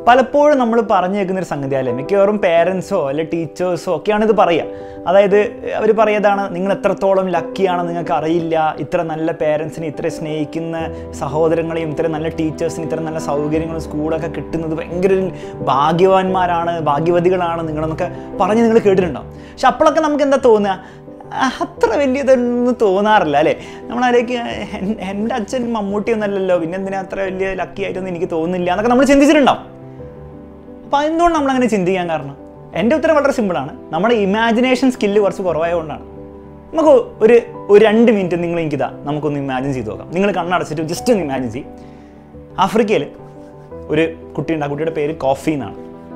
പലപ്പോഴും നമ്മൾ പറഞ്ഞു കേൾക്കുന്ന ഒരു സംഗതി അല്ലേ മിക്കവാറും പേരൻസോ അല്ലെ ടീച്ചേഴ്സോ ഒക്കെയാണ് ഇത് പറയുക അതായത് അവർ പറയതാണ് നിങ്ങൾ എത്രത്തോളം ലക്കിയാണ് നിങ്ങൾക്ക് അറിയില്ല ഇത്ര നല്ല പേരൻസിനെ ഇത്ര സ്നേഹിക്കുന്ന സഹോദരങ്ങളെയും ഇത്ര നല്ല ടീച്ചേഴ്സിന് ഇത്ര നല്ല സൗകര്യങ്ങളും സ്കൂളൊക്കെ കിട്ടുന്നത് ഭയങ്കര ഒരു ഭാഗ്യവാന്മാരാണ് ഭാഗ്യവതികളാണ് നിങ്ങളെന്നൊക്കെ പറഞ്ഞ് നിങ്ങൾ കേട്ടിട്ടുണ്ടാവും പക്ഷെ അപ്പോഴൊക്കെ നമുക്ക് എന്താ തോന്നുക ആ, അത്ര വലിയതൊന്നും തോന്നാറില്ല അല്ലേ നമ്മളതിലേക്ക് എൻ്റെ അച്ഛൻ മമ്മൂട്ടി ഒന്നല്ലല്ലോ പിന്നെ എന്തിനാ അത്ര വലിയ ലക്കി ആയിട്ടൊന്നും എനിക്ക് തോന്നുന്നില്ല എന്നൊക്കെ നമ്മൾ ചിന്തിച്ചിട്ടുണ്ടാവും അപ്പോൾ എന്തുകൊണ്ട് നമ്മൾ അങ്ങനെ ചിന്തിക്കാൻ കാരണം എൻ്റെ ഉത്തരം വളരെ സിമ്പിളാണ് നമ്മുടെ ഇമാജിനേഷൻ സ്കില്ല് കുറച്ച് കുറവായതുകൊണ്ടാണ് നമുക്ക് ഒരു ഒരു രണ്ട് മിനിറ്റ് നിങ്ങൾ എനിക്കിതാ നമുക്കൊന്ന് ഇമാജിൻ ചെയ്ത് നോക്കാം നിങ്ങൾ കണ്ണടച്ചിട്ട് ജസ്റ്റ് ഒന്ന് ഇമാജിൻ ചെയ്യും ആഫ്രിക്കയിൽ ഒരു കുട്ടിയുണ്ട് ആ കുട്ടിയുടെ പേര് കോഫി എന്നാണ്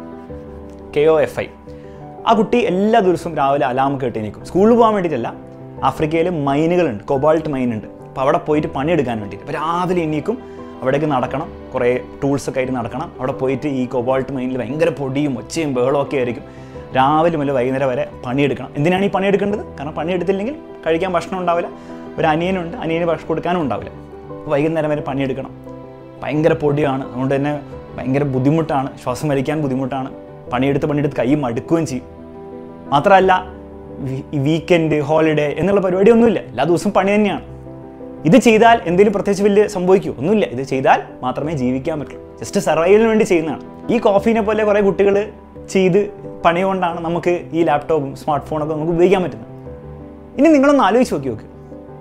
കെ ഒ എഫ് ഐ ആ കുട്ടി എല്ലാ ദിവസവും രാവിലെ അലാം കേട്ട് എണീക്കും സ്കൂളിൽ പോകാൻ വേണ്ടിയിട്ടല്ല ആഫ്രിക്കയിൽ മൈനുകളുണ്ട് കൊബാൾട്ട് മൈൻ ഉണ്ട് അപ്പോൾ അവിടെ പോയിട്ട് പണിയെടുക്കാൻ വേണ്ടിയിട്ട് അപ്പോൾ രാവിലെ എണീക്കും അവിടേക്ക് നടക്കണം കുറേ ടൂൾസൊക്കെ ആയിട്ട് നടക്കണം അവിടെ പോയിട്ട് ഈ കൊബാൾട്ട് മൈനിൽ ഭയങ്കര പൊടിയും ഒച്ചയും ബഹളവും ഒക്കെ ആയിരിക്കും രാവിലെ മുതൽ വൈകുന്നേരം വരെ പണിയെടുക്കണം എന്തിനാണ് ഈ പണിയെടുക്കേണ്ടത് കാരണം പണിയെടുത്തില്ലെങ്കിൽ കഴിക്കാൻ ഭക്ഷണം ഉണ്ടാവില്ല ഒരു അനിയനുണ്ട് അനിയന് ഭക്ഷണം കൊടുക്കാനും ഉണ്ടാവില്ല വൈകുന്നേരം വരെ പണിയെടുക്കണം ഭയങ്കര പൊടിയാണ് അതുകൊണ്ട് തന്നെ ഭയങ്കര ബുദ്ധിമുട്ടാണ് ശ്വാസം വലിക്കാൻ ബുദ്ധിമുട്ടാണ് പണിയെടുത്ത് പണിയെടുത്ത് കൈ മടുക്കുകയും ചെയ്യും മാത്രമല്ല വീക്കെൻഡ് ഹോളിഡേ എന്നുള്ള പരിപാടിയൊന്നുമില്ല എല്ലാ ദിവസവും പണി തന്നെയാണ് ഇത് ചെയ്താൽ എന്തെങ്കിലും പ്രത്യേകിച്ച് വലിയ സംഭവിക്കുമോ ഒന്നുമില്ല ഇത് ചെയ്താൽ മാത്രമേ ജീവിക്കാൻ പറ്റുള്ളൂ ജസ്റ്റ് സർവൈവലിന് വേണ്ടി ചെയ്യുന്നതാണ് ഈ കോഫീനെ പോലെ കുറേ കുട്ടികൾ ചെയ്ത് പണി കൊണ്ടാണ് നമുക്ക് ഈ ലാപ്ടോപ്പും സ്മാർട്ട് ഫോണൊക്കെ നമുക്ക് ഉപയോഗിക്കാൻ പറ്റുന്നത് ഇനി നിങ്ങളൊന്ന് ആലോചിച്ച് നോക്കി നോക്ക്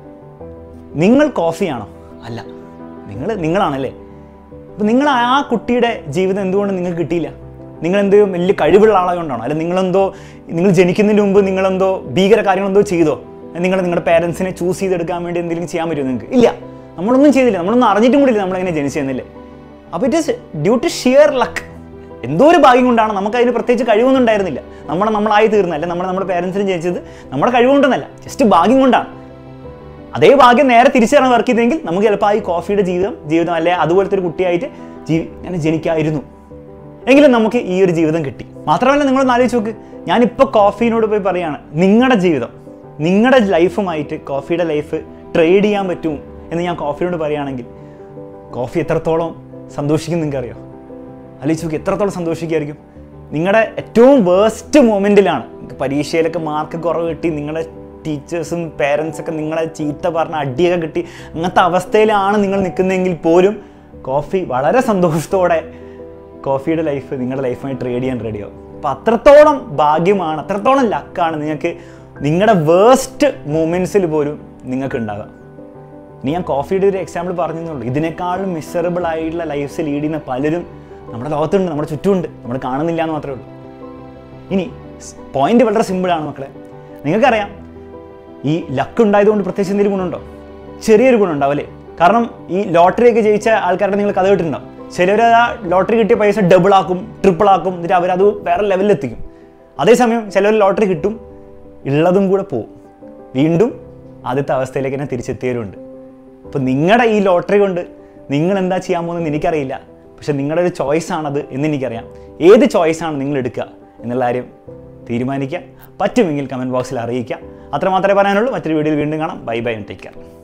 നിങ്ങൾ കോഫിയാണോ അല്ല നിങ്ങൾ നിങ്ങളാണല്ലേ അപ്പോൾ നിങ്ങൾ ആ കുട്ടിയുടെ ജീവിതം എന്തുകൊണ്ട് നിങ്ങൾക്ക് കിട്ടിയില്ല നിങ്ങൾ എന്തോ വലിയ കഴിവുള്ള ആളായതുകൊണ്ടാണോ അല്ല നിങ്ങളെന്തോ നിങ്ങൾ ജനിക്കുന്നതിന് മുമ്പ് നിങ്ങളെന്തോ ഭീകര കാര്യങ്ങളെന്തോ ചെയ്തോ നിങ്ങൾ നിങ്ങളുടെ പേരൻസിനെ ചൂസ് ചെയ്തെടുക്കാൻ വേണ്ടി എന്തെങ്കിലും ചെയ്യാൻ പറ്റുമോ നിങ്ങൾക്ക് ഇല്ല നമ്മളൊന്നും ചെയ്തില്ല നമ്മളൊന്നും അറിഞ്ഞിട്ടും കൂടിയില്ല നമ്മളെങ്ങനെ ജനിച്ചതെന്നില്ലേ അപ്പോൾ it is due to sheer luck എന്തോ ഒരു ഭാഗ്യം കൊണ്ടാണ് നമുക്ക് അതിന് പ്രത്യേകിച്ച് കഴിവൊന്നും ഉണ്ടായിരുന്നില്ല നമ്മളെ നമ്മളായി തീർന്നല്ല നമ്മൾ നമ്മുടെ പേരൻസിന് ജനിച്ചത് നമ്മുടെ കഴിവുകൊണ്ടൊന്നല്ല ജസ്റ്റ് ഭാഗ്യം കൊണ്ടാണ് അതേ ഭാഗ്യം നേരെ തിരിച്ചാണ് വർക്ക് ചെയ്തെങ്കിൽ നമുക്ക് ചിലപ്പോൾ ആ ഈ കോഫിയുടെ ജീവിതം ജീവിതം അല്ലെ അതുപോലത്തെ ഒരു കുട്ടിയായിട്ട് ജീവി ഞാൻ ജനിക്കായിരുന്നു എങ്കിലും നമുക്ക് ഈ ഒരു ജീവിതം കിട്ടി മാത്രമല്ല നിങ്ങളൊന്ന് ആലോചിച്ച് നോക്ക് ഞാനിപ്പോൾ കോഫീനോട് പോയി പറയാണ് നിങ്ങളുടെ ജീവിതം നിങ്ങളുടെ ലൈഫുമായിട്ട് കോഫിയുടെ ലൈഫ് ട്രേഡ് ചെയ്യാൻ പറ്റും എന്ന് ഞാൻ കോഫിനോട് പറയുകയാണെങ്കിൽ കോഫി എത്രത്തോളം സന്തോഷിക്കും നിങ്ങൾക്ക് അറിയോ ആലോചിച്ച് നോക്കി എത്രത്തോളം സന്തോഷിക്കുമായിരിക്കും നിങ്ങളുടെ ഏറ്റവും വേസ്റ്റ് മൊമെൻറ്റിലാണ് പരീക്ഷയിലൊക്കെ മാർക്ക് കുറവ് കിട്ടി നിങ്ങളുടെ ടീച്ചേഴ്സും പേരൻസൊക്കെ നിങ്ങളെ ചീത്ത പറഞ്ഞ അടിയൊക്കെ കിട്ടി അങ്ങനത്തെ അവസ്ഥയിലാണ് നിങ്ങൾ നിൽക്കുന്നതെങ്കിൽ പോലും കോഫി വളരെ സന്തോഷത്തോടെ കോഫിയുടെ ലൈഫ് നിങ്ങളുടെ ലൈഫുമായി ട്രേഡ് ചെയ്യാൻ റെഡിയാവും അപ്പോൾ അത്രത്തോളം ഭാഗ്യമാണ് അത്രത്തോളം ലക്കാണ് നിങ്ങൾക്ക് നിങ്ങളുടെ വേസ്റ്റ് മൂമെൻറ്റ്സിൽ പോലും നിങ്ങൾക്ക് ഉണ്ടാകുക ഇനി ഞാൻ കോഫിയുടെ ഒരു എക്സാമ്പിൾ പറഞ്ഞെന്നുള്ളൂ ഇതിനേക്കാളും മിസറബിൾ ആയിട്ടുള്ള ലൈഫ്സ് ലീഡ് ചെയ്യുന്ന പലരും നമ്മുടെ ലോകത്തുണ്ട് നമ്മുടെ ചുറ്റുമുണ്ട് നമ്മൾ കാണുന്നില്ല എന്ന് മാത്രമേ ഉള്ളൂ ഇനി പോയിന്റ് വളരെ സിമ്പിളാണ് മക്കളെ നിങ്ങൾക്കറിയാം ഈ ലക്ക് ഉണ്ടായതുകൊണ്ട് പ്രത്യേകിച്ച് എന്തെങ്കിലും ഗുണമുണ്ടോ ചെറിയൊരു ഗുണമുണ്ടാവും അല്ലേ കാരണം ഈ ലോട്ടറി ഒക്കെ ജയിച്ച ആൾക്കാരുടെ നിങ്ങൾ കഥ കേട്ടിട്ടുണ്ടാവും ചിലർ ആ ലോട്ടറി കിട്ടിയ പൈസ ഡബിൾ ആക്കും ട്രിപ്പിൾ ആക്കും എന്നിട്ട് അവരത് വേറെ ലെവലിൽ എത്തിക്കും അതേസമയം ചിലർ ലോട്ടറി കിട്ടും ഉള്ളതും കൂടെ പോവും വീണ്ടും ആദ്യത്തെ അവസ്ഥയിലേക്ക് തന്നെ തിരിച്ചെത്തിയവരുണ്ട് അപ്പോൾ നിങ്ങളുടെ ഈ ലോട്ടറി കൊണ്ട് നിങ്ങൾ എന്താ ചെയ്യാൻ പോകുന്നത് എനിക്കറിയില്ല പക്ഷെ നിങ്ങളുടെ ഒരു ചോയ്സ് ആണത് എന്ന് എനിക്കറിയാം ഏത് ചോയ്സാണ് നിങ്ങൾ എടുക്കുക എന്നുള്ള കാര്യം തീരുമാനിക്കുക പറ്റുമെങ്കിൽ കമൻറ്റ് ബോക്സിൽ അറിയിക്കുക അത്രമാത്രമേ പറയാനുള്ളൂ മറ്റൊരു വീഡിയോയിൽ വീണ്ടും കാണാം ബൈ ബൈ ടേക്ക് കെയർ